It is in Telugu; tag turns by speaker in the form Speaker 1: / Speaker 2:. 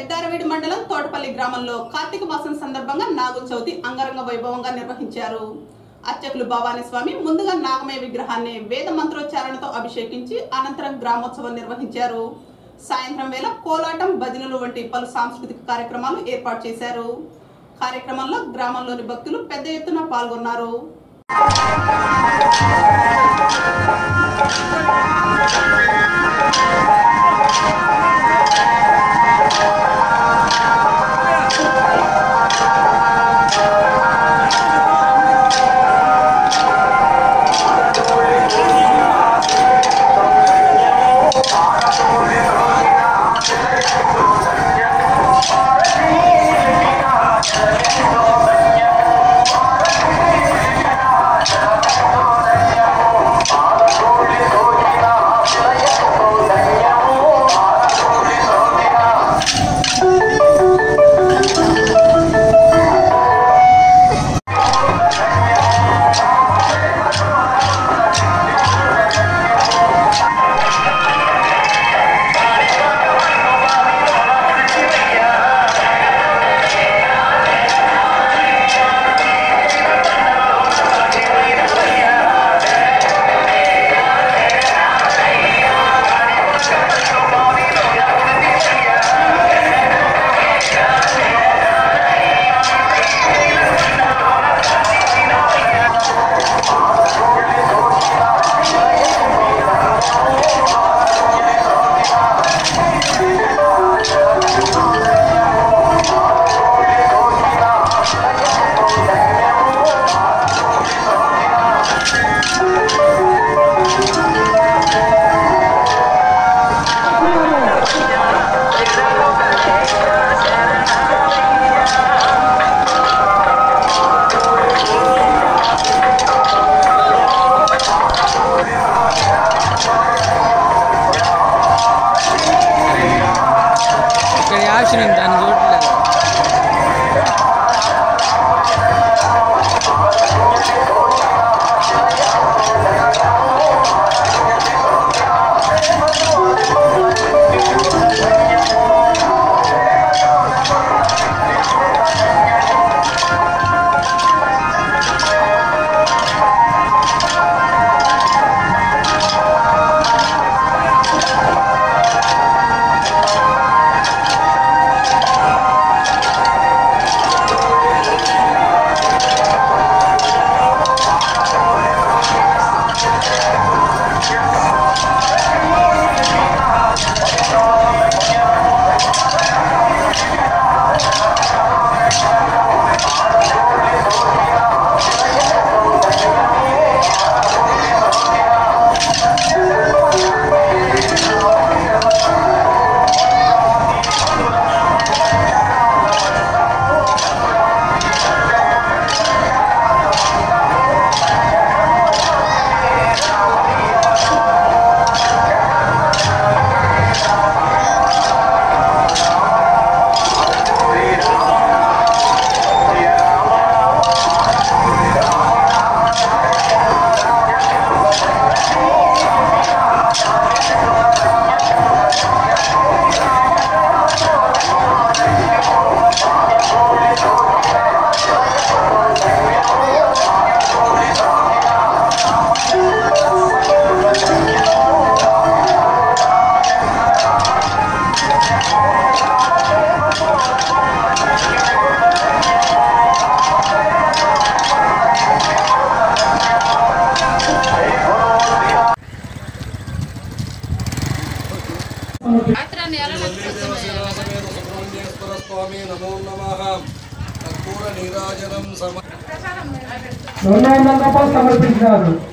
Speaker 1: పెద్దారవీడి మండలం తోటపల్లి గ్రామంలో కార్తీక మాసం సందర్భంగా నాగుల చవితి అంగరంగ వైభవంగా నిర్వహించారు అర్చకులు భవానీ స్వామి ముందుగా నాగమయ విగ్రహాన్ని వేద మంత్రోచ్చారణతో అభిషేకించి అనంతరం గ్రామోత్సవం నిర్వహించారు సాయంత్రం వేళ కోలాటం భజనలు వంటి పలు సాంస్కృతిక కార్యక్రమాలు ఏర్పాటు చేశారు కార్యక్రమంలో గ్రామంలోని భక్తులు పెద్ద ఎత్తున పాల్గొన్నారు
Speaker 2: ఇక్కడ యాక్షన్ ఉంది దాన్ని చూడలేదు
Speaker 3: సుబ్రహ్మణ్యేశ్వర స్వామి నమో నమ కర్పూర నీరాజనం సమ
Speaker 4: రెండో వందల రూపాయలు సమర్పించినారు